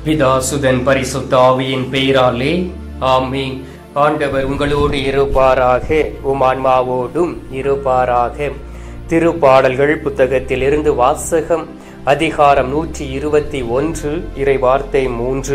பிதாசுதன் பரிசுத்த ஆவியின் பெயராலே ஆமீன் ஆண்டவர் உங்களோடு இருப்பாராக உம் ஆன்மாவோடும் இருப்பாராக திருப்பாடல்கள் புத்தகத்திலிருந்து வாசகம் அதிகாரம் நூற்றி இருபத்தி ஒன்று இறை வார்த்தை மூன்று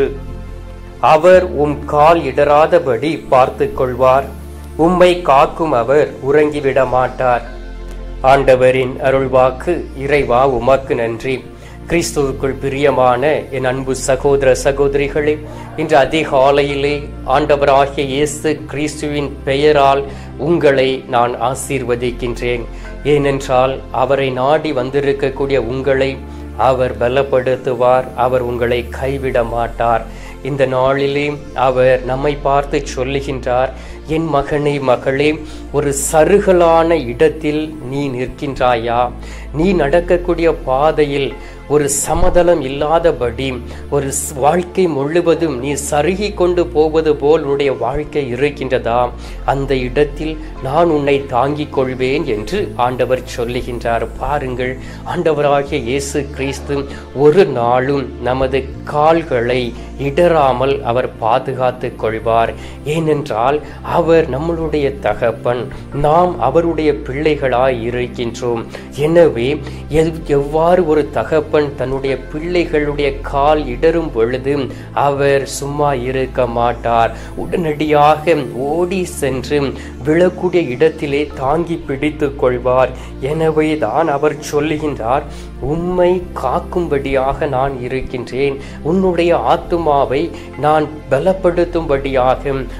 அவர் உம் கால் இடராதபடி பார்த்துக் கொள்வார் உம்மை காக்கும் அவர் உறங்கிவிட மாட்டார் ஆண்டவரின் அருள்வாக்கு இறைவா உமக்கு நன்றி கிறிஸ்துவுக்குள் பிரியமான என் அன்பு சகோதர சகோதரிகளே இன்று அதிகாலையிலே ஆண்டவராகிய இயேசு கிறிஸ்துவின் பெயரால் உங்களை நான் ஆசீர்வதிக்கின்றேன் ஏனென்றால் அவரை நாடி வந்திருக்கக்கூடிய உங்களை அவர் பலப்படுத்துவார் அவர் உங்களை கைவிட மாட்டார் இந்த நாளிலே அவர் நம்மை பார்த்து சொல்லுகின்றார் என் மகனே மகளே ஒரு சருகலான இடத்தில் நீ நிற்கின்றாயா நீ நடக்கக்கூடிய பாதையில் ஒரு சமதளம் இல்லாதபடி ஒரு வாழ்க்கை முழுவதும் நீ சருகி கொண்டு போவது போல் உன்னுடைய வாழ்க்கை இருக்கின்றதா அந்த இடத்தில் நான் உன்னை தாங்கிக் கொள்வேன் என்று ஆண்டவர் சொல்லுகின்றார் பாருங்கள் ஆண்டவராகிய இயேசு கிறிஸ்து ஒரு நாளும் நமது கால்களை இடராமல் அவர் பாதுகாத்து கொள்வார் ஏனென்றால் அவர் நம்மளுடைய தகப்பன் நாம் அவருடைய பிள்ளைகளாய் இருக்கின்றோம் எனவே எவ்வாறு ஒரு தகப்பன் தன்னுடைய பிள்ளைகளுடைய கால் இடரும் பொழுது அவர் சும்மா இருக்க மாட்டார் உடனடியாக ஓடி சென்று விழக்கூடிய இடத்திலே தாங்கி பிடித்து கொள்வார் எனவே தான் அவர் சொல்லுகின்றார் உம்மை காக்கும்படியாக நான் இருக்கின்றேன் உன்னுடைய ஆத்துமாவை நான் பலப்படுத்தும்படியாக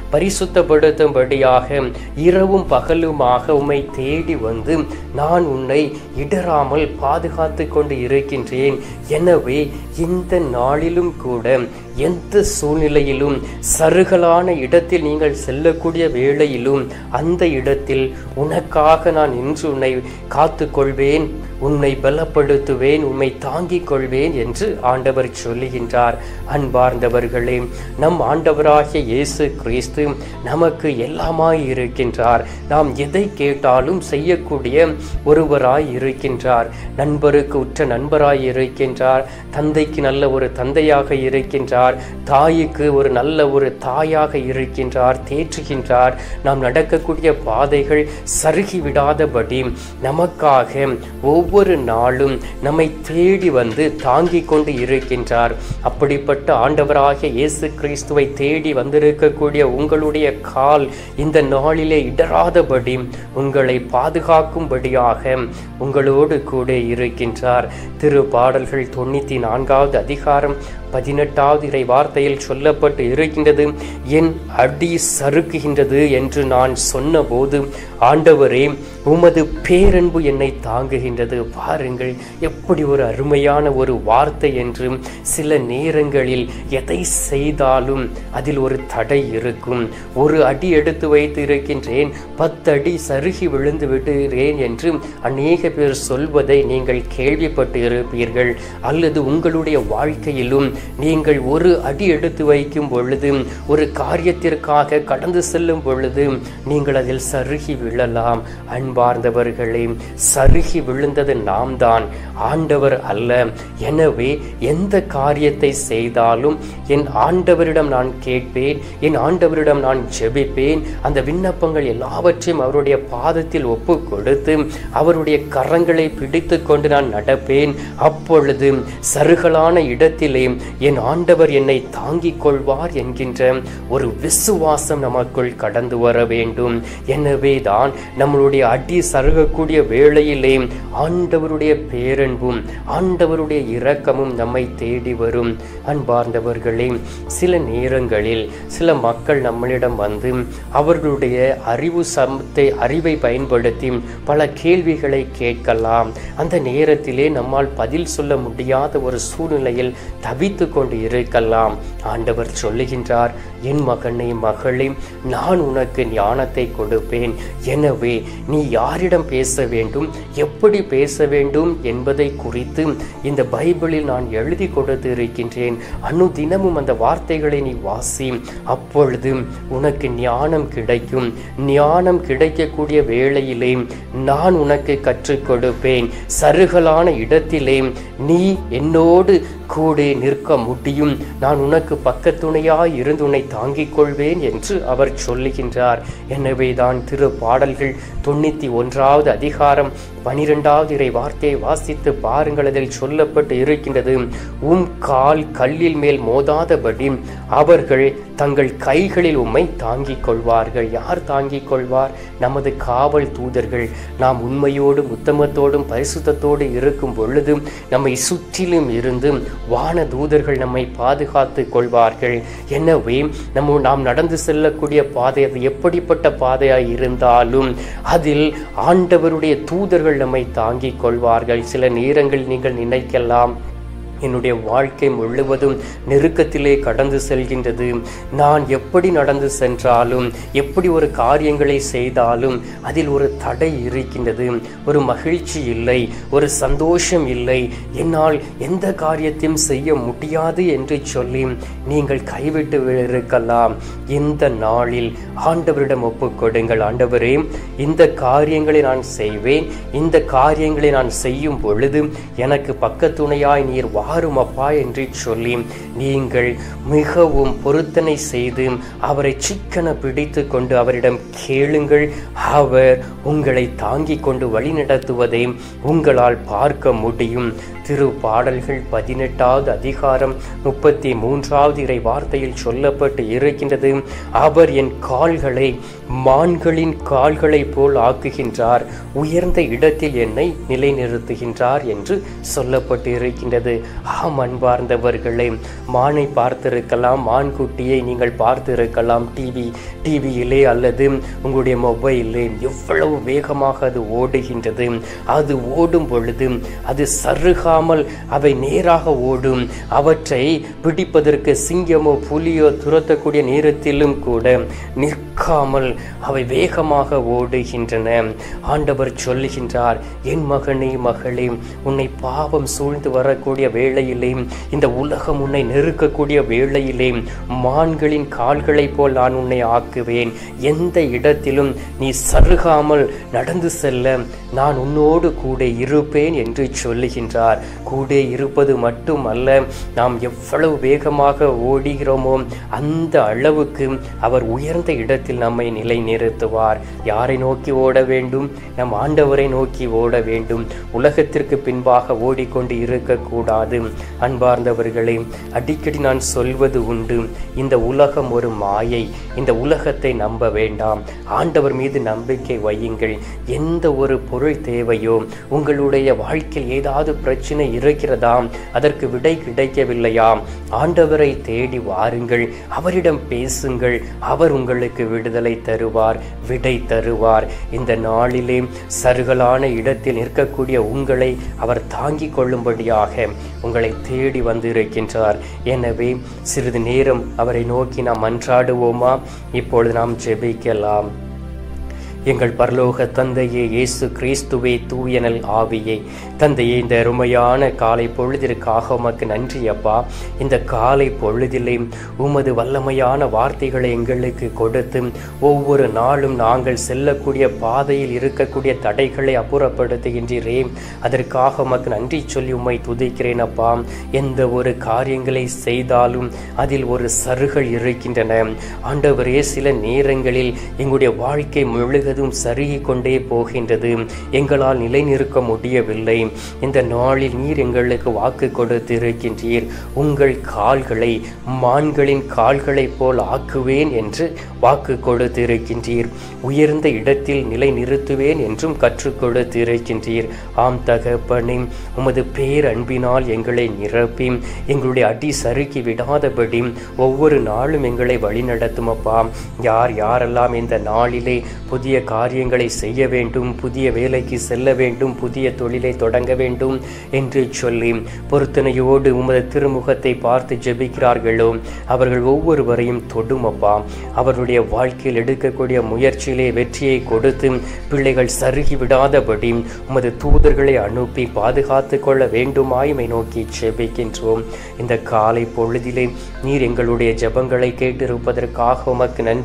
பரிசுத்தப்படுத்தும்படியாக இரவும் பகலுமாக உம்மை தேடி வந்து நான் உன்னை இடராமல் பாதுகாத்து கொண்டு இருக்கின்றேன் எனவே இந்த நாளிலும் கூட எந்த சூழ்நிலையிலும் சருகலான இடத்தில் நீங்கள் செல்லக்கூடிய வேளையிலும் அந்த இடத்தில் உனக்காக நான் இன்று உன்னை காத்து கொள்வேன் உன்னை பலப்படுத்துவேன் உன்னை தாங்கிக் கொள்வேன் என்று ஆண்டவர் சொல்லுகின்றார் அன்பார்ந்தவர்களே நம் ஆண்டவராகிய இயேசு கிறிஸ்து நமக்கு எல்லாமாய் இருக்கின்றார் நாம் எதை கேட்டாலும் செய்யக்கூடிய ஒருவராய் இருக்கின்றார் நண்பருக்கு உற்ற நண்பராய் இருக்கின்றார் தந்தைக்கு நல்ல ஒரு தந்தையாக இருக்கின்றார் தாய்க்கு ஒரு நல்ல ஒரு தாயாக இருக்கின்றார் தேற்றுகின்றார் நாம் நடக்கக்கூடிய பாதைகள் சருகி விடாதபடி நமக்காக ஒவ்வொரு நாளும் நம்மை தேடி வந்து தாங்கிக் கொண்டு இருக்கின்றார் அப்படிப்பட்ட ஆண்டவராகிய இயேசு கிறிஸ்துவை தேடி வந்திருக்கக்கூடிய உங்களுடைய கால் இந்த நாளிலே இடராதபடி உங்களை பாதுகாக்கும்படியாக உங்களோடு கூட இருக்கின்றார் திரு பாடல்கள் தொண்ணூத்தி நான்காவது அதிகாரம் பதினெட்டாவது இறை வார்த்தையில் சொல்லப்பட்டு இருக்கின்றது என் அடி சறுக்குகின்றது என்று நான் சொன்னபோது ஆண்டவரே உமது பேரன்பு என்னை தாங்குகின்றது பாருங்கள் எப்படி ஒரு அருமையான ஒரு வார்த்தை என்று சில நேரங்களில் எதை செய்தாலும் அதில் ஒரு தடை இருக்கும் ஒரு அடி எடுத்து வைத்து இருக்கின்றேன் பத்து அடி சருகி விழுந்து விடுகிறேன் என்று அநேக பேர் சொல்வதை நீங்கள் கேள்விப்பட்டு இருப்பீர்கள் அல்லது உங்களுடைய வாழ்க்கையிலும் நீங்கள் ஒரு அடி எடுத்து வைக்கும் பொழுது ஒரு காரியத்திற்காக கடந்து செல்லும் பொழுது நீங்கள் அதில் சருகி விழலாம் அன்பார்ந்தவர்களே சருகி விழுந்தது நாம் தான் ஆண்டவர் அல்ல எனவே எந்த காரியத்தை செய்தாலும் என் ஆண்டவரிடம் நான் கேட்பேன் என் ஆண்டவரிடம் நான் ஜெபிப்பேன் அந்த விண்ணப்பங்கள் எல்லாவற்றையும் அவருடைய பாதத்தில் ஒப்பு கொடுத்து அவருடைய கரங்களை பிடித்து கொண்டு நான் நடப்பேன் அப்பொழுது சருகலான இடத்திலே என் ஆண்டவர் என்னை தாங்கிக் கொள்வார் என்கின்ற ஒரு விசுவாசம் நமக்குள் கடந்து வர வேண்டும் எனவே தான் நம்மளுடைய அடி சருகக்கூடிய வேளையிலே ஆண்டவருடைய பேரன்பும் ஆண்டவருடைய இரக்கமும் நம்மை தேடி வரும் அன்பார்ந்தவர்களே சில நேரங்களில் சில மக்கள் நம்மளிடம் வந்து அவர்களுடைய அறிவு சமத்தை அறிவை பயன்படுத்தி பல கேள்விகளை கேட்கலாம் அந்த நேரத்திலே நம்மால் பதில் சொல்ல முடியாத ஒரு சூழ்நிலையில் தவித்து கொண்டு இருக்கலாம் ஆண்டவர் சொல்லுகின்றார் என் மகனே மகளே நான் உனக்கு ஞானத்தை கொடுப்பேன் எனவே நீ யாரிடம் பேச வேண்டும் எப்படி பேச வேண்டும் என்பதை குறித்து இந்த பைபிளில் நான் எழுதி கொடுத்து இருக்கின்றேன் அனுதினமும் அந்த வார்த்தைகளை நீ வாசி அப்பொழுது உனக்கு ஞானம் கிடைக்கும் ஞானம் கிடைக்கக்கூடிய வேளையிலே நான் உனக்கு கற்றுக் கொடுப்பேன் சருகலான இடத்திலே நீ என்னோடு கூட நிற்க முடியும் நான் உனக்கு பக்கத்துணையாய் இருந்து உன்னை தாங்கிக் கொள்வேன் என்று அவர் சொல்லுகின்றார் எனவே தான் திரு பாடல்கள் தொண்ணூத்தி ஒன்றாவது அதிகாரம் பனிரெண்டாவது இறை வார்த்தையை வாசித்து பாருங்கள் அதில் சொல்லப்பட்டு இருக்கின்றது உம் கால் கல்லில் மேல் மோதாதபடி அவர்கள் தங்கள் கைகளில் உம்மை தாங்கிக் கொள்வார்கள் யார் தாங்கிக் கொள்வார் நமது காவல் தூதர்கள் நாம் உண்மையோடும் உத்தமத்தோடும் பரிசுத்தத்தோடு இருக்கும் பொழுது நம்மை சுற்றிலும் இருந்து வான தூதர்கள் நம்மை பாதுகாத்து கொள்வார்கள் எனவே நம்ம நாம் நடந்து செல்லக்கூடிய பாதை அது எப்படிப்பட்ட பாதையாய் இருந்தாலும் அதில் ஆண்டவருடைய தூதர்கள் நம்மை தாங்கிக் கொள்வார்கள் சில நேரங்கள் நீங்கள் நினைக்கலாம் என்னுடைய வாழ்க்கை முழுவதும் நெருக்கத்திலே கடந்து செல்கின்றது நான் எப்படி நடந்து சென்றாலும் எப்படி ஒரு காரியங்களை செய்தாலும் அதில் ஒரு தடை இருக்கின்றது ஒரு மகிழ்ச்சி இல்லை ஒரு சந்தோஷம் இல்லை என்னால் எந்த காரியத்தையும் செய்ய முடியாது என்று சொல்லி நீங்கள் கைவிட்டு இருக்கலாம் இந்த நாளில் ஆண்டவரிடம் ஒப்புக்கொடுங்கள் ஆண்டவரே இந்த காரியங்களை நான் செய்வேன் இந்த காரியங்களை நான் செய்யும் பொழுது எனக்கு பக்கத்துணையாய் நீர் வாரும் அப்பா என்று சொல்லி நீங்கள் மிகவும் பொருத்தனை செய்து அவரை சிக்கன பிடித்து கொண்டு அவரிடம் கேளுங்கள் அவர் உங்களை தாங்கிக் கொண்டு வழிநடத்துவதை உங்களால் பார்க்க முடியும் திரு பாடல்கள் பதினெட்டாவது அதிகாரம் முப்பத்தி மூன்றாவது இறை வார்த்தையில் சொல்லப்பட்டு இருக்கின்றது அவர் என் கால்களை மான்களின் கால்களைப் போல் ஆக்குகின்றார் உயர்ந்த இடத்தில் என்னை நிலைநிறுத்துகின்றார் என்று சொல்லப்பட்டு இருக்கின்றது ஆம் அன்பார்ந்தவர்களே மானை பார்த்திருக்கலாம் மான்குட்டியை நீங்கள் பார்த்திருக்கலாம் டிவி டிவியிலே அல்லது உங்களுடைய மொபைலிலே எவ்வளவு வேகமாக அது ஓடுகின்றது அது ஓடும் பொழுது அது சருகாமல் அவை நேராக ஓடும் அவற்றை பிடிப்பதற்கு சிங்கமோ புலியோ துரத்தக்கூடிய நேரத்திலும் கூட நிற்காமல் அவை வேகமாக ஓடுகின்றன ஆண்டவர் சொல்லுகின்றார் என் மகனே மகளே உன்னை பாவம் சூழ்ந்து வரக்கூடிய வேளையிலே இந்த உலகம் உன்னை நெருக்கக்கூடிய வேளையிலே மான்களின் கால்களைப் போல் நான் உன்னை ஆக்குவேன் எந்த இடத்திலும் நீ சருகாமல் நடந்து செல்ல நான் உன்னோடு கூட இருப்பேன் என்று சொல்லுகின்றார் கூட இருப்பது மட்டுமல்ல நாம் எவ்வளவு வேகமாக ஓடுகிறோமோ அந்த அளவுக்கு அவர் உயர்ந்த இடத்தில் நம்மை நிலை நிறுத்துவார் யாரை நோக்கி ஓட வேண்டும் நம் ஆண்டவரை நோக்கி ஓட வேண்டும் உலகத்திற்கு பின்பாக ஓடிக்கொண்டு இருக்கக்கூடாது அன்பார்ந்தவர்களே அடிக்கடி நான் சொல்வது உண்டு இந்த உலகம் ஒரு மாயை இந்த உலகத்தை நம்ப வேண்டாம் ஆண்டவர் மீது நம்பிக்கை வையுங்கள் எந்த ஒரு பொருள் தேவையோ உங்களுடைய வாழ்க்கையில் ஏதாவது பிரச்சனை இருக்கிறதா அதற்கு விடை கிடைக்கவில்லையா ஆண்டவரை தேடி வாருங்கள் அவரிடம் பேசுங்கள் அவர் உங்களுக்கு விடுதலை தருவார் விடை தருவார் இந்த நாளிலே சருகலான இடத்தில் நிற்கக்கூடிய உங்களை அவர் தாங்கிக் கொள்ளும்படியாக உங்களை தேடி வந்திருக்கின்றார் எனவே சிறிது நேரம் அவரை நோக்கி நாம் மன்றாடுவோமா இப்பொழுது நாம் ஜெபிக்கலாம் எங்கள் பரலோக தந்தையே இயேசு கிறிஸ்துவே தூயனல் ஆவியே தந்தையே இந்த அருமையான காலை பொழுதிற்காக உமக்கு நன்றி அப்பா இந்த காலை பொழுதிலே உமது வல்லமையான வார்த்தைகளை எங்களுக்கு கொடுத்து ஒவ்வொரு நாளும் நாங்கள் செல்லக்கூடிய பாதையில் இருக்கக்கூடிய தடைகளை அப்புறப்படுத்துகின்றீரே அதற்காக உமக்கு நன்றி சொல்லி உம்மை துதிக்கிறேன் அப்பா எந்த ஒரு காரியங்களை செய்தாலும் அதில் ஒரு சருகள் இருக்கின்றன ஆண்டவரே சில நேரங்களில் எங்களுடைய வாழ்க்கை முழுவதும் சருகி கொண்டே போகின்றது எங்களால் நிலைநிற்க முடியவில்லை இந்த நாளில் நீர் எங்களுக்கு வாக்கு கொடுத்திருக்கின்றீர் உங்கள் கால்களை மான்களின் கால்களைப் போல் ஆக்குவேன் என்று வாக்கு கொடுத்திருக்கின்றீர் உயர்ந்த இடத்தில் நிலை நிறுத்துவேன் என்றும் கற்றுக் கொடுத்திருக்கின்றீர் ஆம் தகப்பனே உமது பேரன்பினால் எங்களை நிரப்பி எங்களுடைய அடி சறுக்கி விடாதபடி ஒவ்வொரு நாளும் எங்களை வழிநடத்தும் அப்பா யார் யாரெல்லாம் இந்த நாளிலே புதிய காரியங்களை செய்ய வேண்டும் புதிய வேலைக்கு செல்ல வேண்டும் புதிய தொழிலை தொடங்க வேண்டும் என்று சொல்லி பொருத்தனையோடு உமது திருமுகத்தை பார்த்து ஜெபிக்கிறார்களோ அவர்கள் ஒவ்வொருவரையும் தொடும் அப்பா அவருடைய வாழ்க்கையில் எடுக்கக்கூடிய முயற்சியிலே வெற்றியை கொடுத்து பிள்ளைகள் சருகி விடாதபடி உமது தூதர்களை அனுப்பி பாதுகாத்து கொள்ள வேண்டுமாய்மை நோக்கி ஜெபிக்கின்றோம் இந்த காலை பொழுதிலே நீர் எங்களுடைய ஜெபங்களை கேட்டிருப்பதற்காக உமக்கு நன்றி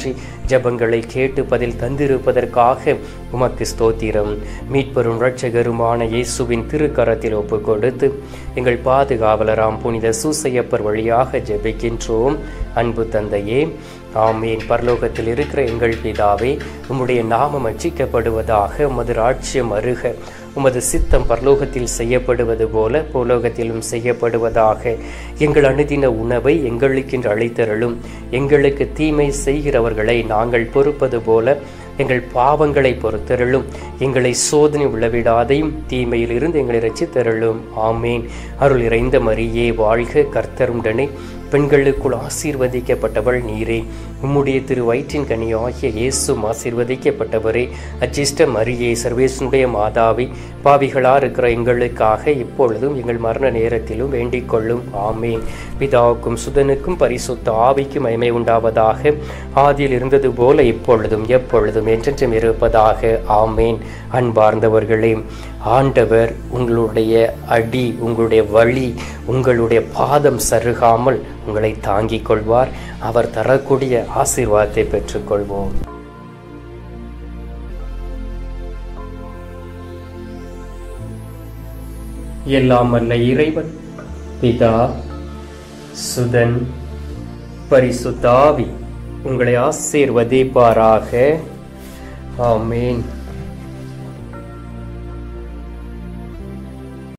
ஜெபங்களை கேட்டு பதில் தந்திருப்பதற்காக உமக்கு ஸ்தோத்திரம் மீட்பெரும் இரட்சகருமான இயேசுவின் திருக்கரத்தில் ஒப்பு கொடுத்து எங்கள் பாதுகாவலராம் புனித சூசையப்பர் வழியாக ஜெபிக்கின்றோம் அன்பு தந்தையே ஆமேன் பரலோகத்தில் இருக்கிற எங்கள் பிதாவே உம்முடைய நாமம் அச்சிக்கப்படுவதாக உமது ராட்சியம் அருக உமது சித்தம் பரலோகத்தில் செய்யப்படுவது போல பூலோகத்திலும் செய்யப்படுவதாக எங்கள் அணுதின உணவை எங்களுக்கென்று அளித்தருளும் எங்களுக்கு தீமை செய்கிறவர்களை நாங்கள் பொறுப்பது போல எங்கள் பாவங்களை பொறுத்தருளும் எங்களை சோதனை உள்ளவிடாதையும் தீமையில் இருந்து எங்களை ரசித்தருளும் ஆமேன் அருள் இறைந்த மரியே வாழ்க கர்த்தருடனே பெண்களுக்குள் ஆசீர்வதிக்கப்பட்டவள் நீரே உம்முடைய திரு வயிற்றின் கனியாகிய இயேசும் ஆசீர்வதிக்கப்பட்டவரே அச்சிஷ்ட மரியே சர்வேசனுடைய மாதாவி பாவிகளா இருக்கிற எங்களுக்காக இப்பொழுதும் எங்கள் மரண நேரத்திலும் வேண்டிக் கொள்ளும் ஆமேன் பிதாவுக்கும் சுதனுக்கும் பரிசுத்த ஆவிக்கும் மகிமை உண்டாவதாக ஆதியில் இருந்தது போல இப்பொழுதும் எப்பொழுதும் என்றென்றும் இருப்பதாக ஆமேன் அன்பார்ந்தவர்களே ஆண்டவர் உங்களுடைய அடி உங்களுடைய வழி உங்களுடைய பாதம் சருகாமல் உங்களை தாங்கிக் கொள்வார் அவர் தரக்கூடிய ஆசீர்வாதத்தை பெற்றுக்கொள்வோம் எல்லாம் அல்ல இறைவன் பிதா சுதன் பரிசுத்தாவி உங்களை ஆசீர்வதிப்பாராக ஆமேன்